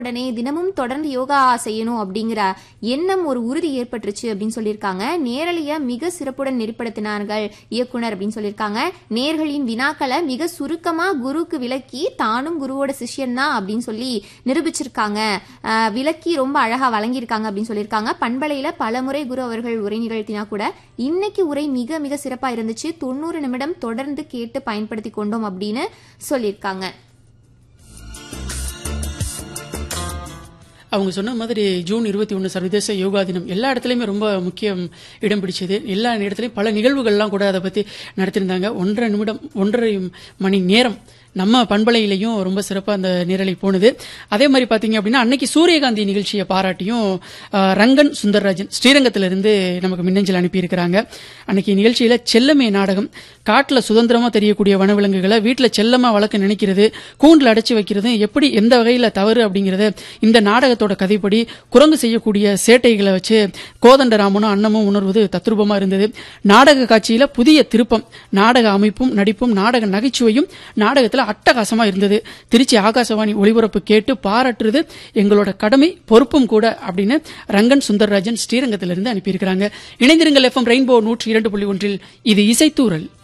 உடனே தினமும் தொடர்ந்து யோகா செய்யணும் அப்படிங்கிற எண்ணம் ஒரு உறுதி ஏற்பட்டுருச்சு அப்படின்னு சொல்லியிருக்காங்க நேரலைய மிக சிறப்புடன் நெறிப்படுத்தினார்கள் இயக்குனர் அப்படின்னு சொல்லியிருக்காங்க நேர்களின் வினாக்களை மிக சுருக்கமா குருவுக்கு விளக்கி தானும் குருவோட சிஷ்யன் தான் அப்படின்னு சொல்லி நிரூபிச்சிருக்காங்க அஹ், விளக்கி ரொம்ப அழகா வழங்கியிருக்காங்க அப்படின்னு சொல்லியிருக்காங்க பண்பலையில பலமுறை குரு அவர்கள் உரை நிகழ்த்தினா கூட இன்னைக்கு உரை மிக மிக சிறப்பா இருந்துச்சு தொண்ணூறு நிமிடம் தொடர்ந்து கேட்டு பயன்படுத்தி கொண்டோம் அப்படின்னு சொல்லியிருக்காங்க அவங்க சொன்ன மாதிரி ஜூன் இருபத்தி ஒன்று சர்வதேச யோகா தினம் எல்லா இடத்துலையுமே ரொம்ப முக்கியம் இடம் பிடிச்சது எல்லா இடத்துலையும் பல நிகழ்வுகள்லாம் கூட அதை பற்றி நடத்தியிருந்தாங்க ஒன்றரை நிமிடம் ஒன்றரை மணி நேரம் நம்ம பண்பலையிலையும் ரொம்ப சிறப்பாக அந்த நேரலை போனது அதே மாதிரி பார்த்தீங்க அப்படின்னா அன்னைக்கு சூரியகாந்தி நிகழ்ச்சியை பாராட்டியும் ஆஹ், ரங்கன் சுந்தரராஜன் ஸ்ரீரங்கத்திலிருந்து நமக்கு மின்னஞ்சல் அனுப்பியிருக்கிறாங்க அன்னைக்கு நிகழ்ச்சியில் செல்லமே நாடகம் காட்டில் சுதந்திரமாக தெரியக்கூடிய வனவிலங்குகளை வீட்டில் செல்லமாக வளர்க்க நினைக்கிறது கூண்டில் அடைச்சி வைக்கிறது எப்படி எந்த வகையில் தவறு அப்படிங்கிறத இந்த நாடகத்தோட கதைப்படி குரங்கு செய்யக்கூடிய சேட்டைகளை வச்சு கோதண்டராமனும் அன்னமும் உணர்வது தத்ரூபமாக இருந்தது நாடக காட்சியில் புதிய திருப்பம் நாடக அமைப்பும் நடிப்பும் நாடக நகைச்சுவையும் நாடகத்தில் அட்டகாசமாக இருந்தது திருச்சி ஆகாசவாணி ஒளிபரப்பு கேட்டு பாராட்டுறது எங்களோட கடமை பொறுப்பும் கூட அப்படின்னு ரங்கன் சுந்தரராஜன் ஸ்ரீரங்கத்திலிருந்து அனுப்பியிருக்கிறாங்க இணைந்திருங்கள் எஃப்எம் ரெயின்போ நூற்றி இரண்டு புள்ளி ஒன்றில் இது இசைத்தூரல்